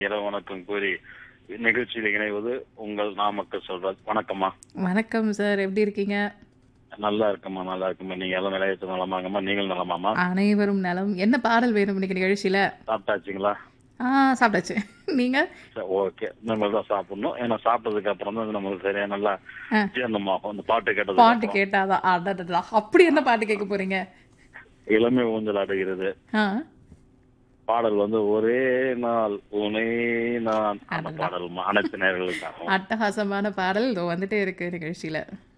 இரவு வணக்கம் கூறி நிகழ்ச்சியில் இணைவது உங்கள் நாமக்கல் சொல்றார் வணக்கம்மா வணக்கம் சார் எப்படி இருக்கீங்க நல்லா இருக்கம்மா நல்லா இருக்கம்மா நீங்க எல்லாம் நிலையத்து நலமாங்கம்மா நீங்கள் நலமாம்மா அனைவரும் நலம் என்ன பாடல் வேணும் இன்னைக்கு நிகழ்ச்சியில சாப்பிட்டாச்சுங்களா ஆ சாப்பிட்டாச்சு நீங்க சரி ஓகே நம்ம தான் சாப்பிடணும் ஏன்னா சாப்பிட்டதுக்கு அப்புறம் தான் நம்மளுக்கு சரியா நல்லா ஆ. ஜீரணமாகும் அந்த பாட்டு கேட்டது பாட்டு கேட்டாதான் அடடடா அப்படி என்ன பாட்டு கேட்க போறீங்க இளமை ஊஞ்சல் ஆடுகிறது ஆ பாடல் வந்து ஒரே நாள் உனே நான் அந்த அடடா. பாடல் அனைத்து நேர்களுக்காகவும் அட்டகாசமான பாடல் இதோ வந்துட்டே இருக்கு நிகழ்ச்சியில